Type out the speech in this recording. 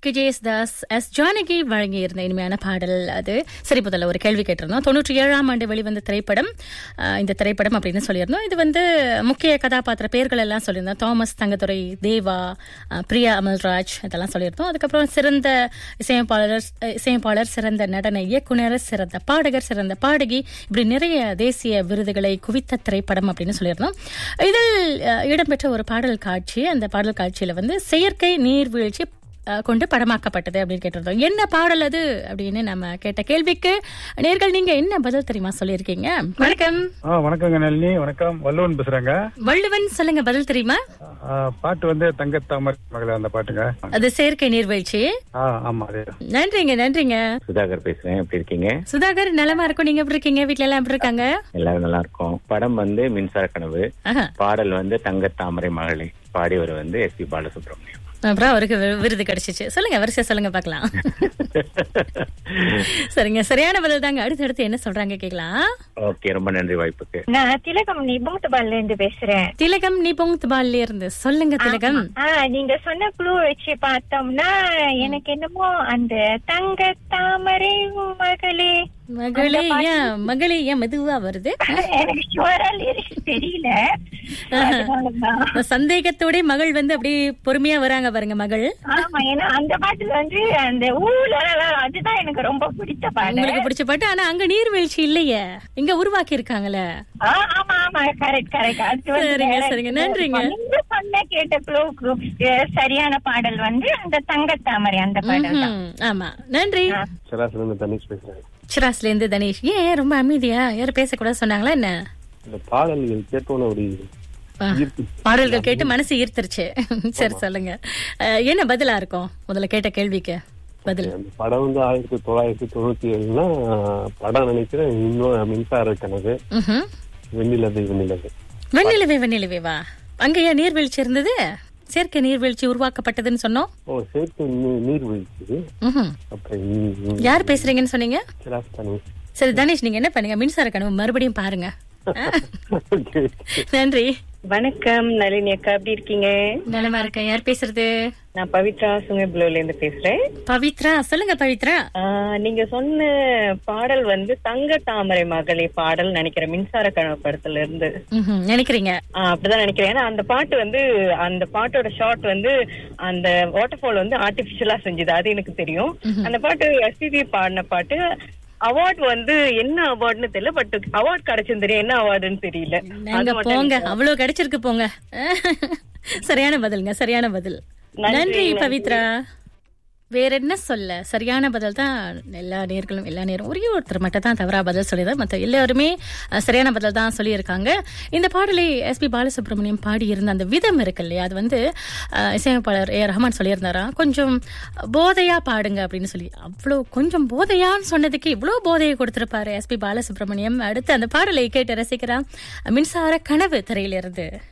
கிஜேஸ் தாஸ் எஸ் ஜானகி வழங்கியிருந்த இனிமையான பாடல் அது சரி முதல்ல ஒரு கேள்வி கேட்டிருந்தோம் தொண்ணூற்றி ஏழாம் ஆண்டு வெளிவந்த திரைப்படம் அஹ், இந்த திரைப்படம் அப்படின்னு சொல்லியிருந்தோம் இது வந்து முக்கிய கதாபாத்திர பேர்கள் எல்லாம் சொல்லியிருந்தோம் தாமஸ் தங்கத்துறை தேவா அஹ், பிரியா அமல்ராஜ் இதெல்லாம் சொல்லியிருந்தோம் அதுக்கப்புறம் சிறந்த இசையமைப்பாளர் அஹ், இசையமைப்பாளர் சிறந்த நடன இயக்குனர் சிறந்த பாடகர் சிறந்த பாடகி இப்படி நிறைய தேசிய விருதுகளை குவித்த திரைப்படம் அப்படின்னு சொல்லியிருந்தோம் இதில் அஹ், இடம்பெற்ற ஒரு பாடல் காட்சி அந்த பாடல் காட்சியில வந்து செயற்கை நீர்வீழ்ச்சி அஹ், கொண்டு படமாக்கப்பட்டது அப்படின்னு கேட்டிருந்தோம் என்ன பாடல் அது அப்படின்னு நம்ம கேட்ட கேள்விக்கு நேர்கள் நீங்க என்ன பதில் தெரியுமா சொல்லியிருக்கீங்க வணக்கம் ஆ வணக்கங்க நளினி வணக்கம் வள்ளுவன் பேசுறேங்க வள்ளுவன் சொல்லுங்க பதில் தெரியுமா ஆ, பாட்டு வந்து தங்கத்தாமரை மகள அந்த பாட்டுங்க அது செயற்கை நீர்வீழ்ச்சி ஆ ஆமா அதே நன்றிங்க நன்றிங்க சுதாகர் பேசுறேன் எப்படி இருக்கீங்க சுதாகர் நலமா இருக்கும் நீங்க எப்படி இருக்கீங்க வீட்ல எல்லாம் எப்படி இருக்காங்க எல்லாரும் நல்லா இருக்கோம் படம் வந்து மின்சார கனவு ஆஹா. பாடல் வந்து தங்க தாமரை மகளே பாடியவர் வந்து எஸ் பி பாலசுப்ரமணியம் அப்புறம் அவருக்கு வி- விருது கிடைச்சிச்சு சொல்லுங்க வரிசையா சொல்லுங்க பார்க்கலாம் சரிங்க சரியான பதில் தாங்க அடுத்து அடுத்து என்ன சொல்றாங்க கேக்கலாம் ஓகே ரொம்ப நன்றி வாய்ப்புக்கு நான் திலகம் நிபுணத்துபால்ல இருந்து பேசுறேன் திலகம் நிபுங் துபால்ல இருந்து சொல்லுங்க திலகம் ஆ நீங்க சொன்ன குழு வச்சு பார்த்தோம்னா எனக்கு என்னமோ அந்த தங்க தாமரை மகளே மகளே ஏன் மகளே ஏன் மெதுவா வருது எனக்கு ஷுவரா லிரிக்ஸ் தெரியல அதனாலதான். சந்தேகத்தோட மகள் வந்து அப்படியே பொறுமையா வராங்க பாருங்க மகள் ஆமா ஏன்னா அந்த பாட்டுல வந்து அந்த ஊல அதுதான் எனக்கு ரொம்ப பிடிச்ச பாட்டு உங்களுக்கு பிடிச்ச பாட்டு ஆனா அங்க நீர்வீழ்ச்சி இல்லையே இங்க உருவாக்கி இருக்காங்கல்ல ஆ, ஆமா ஆமா கரெக்ட் கரெக்ட் அது வந்து சரிங்க, வேற சரிங்க. இடத்துல நன்றிங்க. இருக்கும். நீங்க சொன்ன கேட்ட குளூ சரியான பாடல் வந்து அந்த தங்கத்தாமரை அந்த பாடல் தான் ம்ஹும். ஆமா நன்றி சராசரி இருந்து தனிஷ் பேசுறேன் சிராஸ்ல இருந்து தனேஷ் ஏன் ரொம்ப அமைதியா யாரும் பேசக்கூடாது சொன்னாங்களா என்ன இந்த பாடல்கள் கேட்டோன்னு ஒரு ஆ, பாடல்கள் கேட்டு மனசு ஈர்த்துருச்சு சரி சொல்லுங்க அஹ், என்ன பதிலா இருக்கும் முதல்ல கேட்ட கேள்விக்கு பதில் அந்த படம் வந்து ஆயிரத்தி தொள்ளாயிரத்தி தொண்ணூத்தி ஏழுனா படம் நினைக்கிறேன் இன்னும் மின்சார கனவு ம்ஹும். வெண்ணிலது வெண்ணிலது வெண்ணிலவே வெண்ணிலவே வா அங்கேயா நீர்வீழ்ச்சி இருந்தது செயற்கை நீர்வீழ்ச்சி உருவாக்கப்பட்டதுன்னு சொன்னோம் ஓ சேர்த்து நீ- நீர்வீழ்ச்சி ம்ஹும். அப்புறம் யார் பேசுறீங்கன்னு சொன்னீங்க சிராஸ் தனி சரி தனேஷ் நீங்க என்ன பண்ணுங்க மின்சார கனவு மறுபடியும் பாருங்க ஆ, ஓகே நன்றி வணக்கம் நளினி அக்கா எப்படி இருக்கீங்க நலமா இருக்கேன் யார் பேசுறது நான் பவித்ரா சுங்கபுலோல இருந்து பேசுறேன் பவித்ரா சொல்லுங்க பவித்ரா ஆஹ், நீங்க சொன்ன பாடல் வந்து தங்க தாமரை மகளே பாடல் நினைக்கிறேன் மின்சார கனவு படத்துல இருந்து ம்ஹும். நினைக்கிறீங்க ஆஹ், அப்படிதான் நினைக்கிறேன் ஏன்னா அந்த பாட்டு வந்து அந்த பாட்டோட ஷார்ட் வந்து அந்த வாட்டர் ஃபால் வந்து ஆர்டிபிஷியலா செஞ்சது அது எனக்கு தெரியும் அந்த பாட்டு எஸ்பிபி பாடின பாட்டு அவார்ட் வந்து என்ன அவார்ட்னு தெரியல பட் அவார்ட் கிடைச்சது தெரியும் என்ன அவார்டுன்னு தெரியல நாங்க அது மட்டும் போங்க எனக்கு- அவ்வளவு கிடைச்சிருக்கு போங்க சரியான பதிலுங்க சரியான பதில் நன்றி, நன்றி நன்றி. பவித்ரா வேற என்ன சொல்ல சரியான பதில் தான் எல்லா நேர்களும் எல்லா நேரம் ஒரே ஒருத்தர் மட்டும் தான் தவறா பதில் சொல்லிதான் மற்ற எல்லாருமே அஹ், சரியான பதில் தான் சொல்லியிருக்காங்க இந்த பாடலை எஸ்பி பாலசுப்ரமணியம் பாடியிருந்த அந்த விதம் இருக்கு இல்லையா அது வந்து அஹ், இசையமைப்பாளர் ஏ ரஹ்மான் சொல்லியிருந்தாராம் கொஞ்சம் போதையா பாடுங்க அப்படின்னு சொல்லி அவ்வளோ கொஞ்சம் போதையான்னு சொன்னதுக்கு இவ்வளோ போதையை கொடுத்திருப்பாரு எஸ்பி பாலசுப்ரமணியம் அடுத்து அந்த பாடலை கேட்டு ரசிக்கிறான் மின்சார கனவு திரையிலிருந்து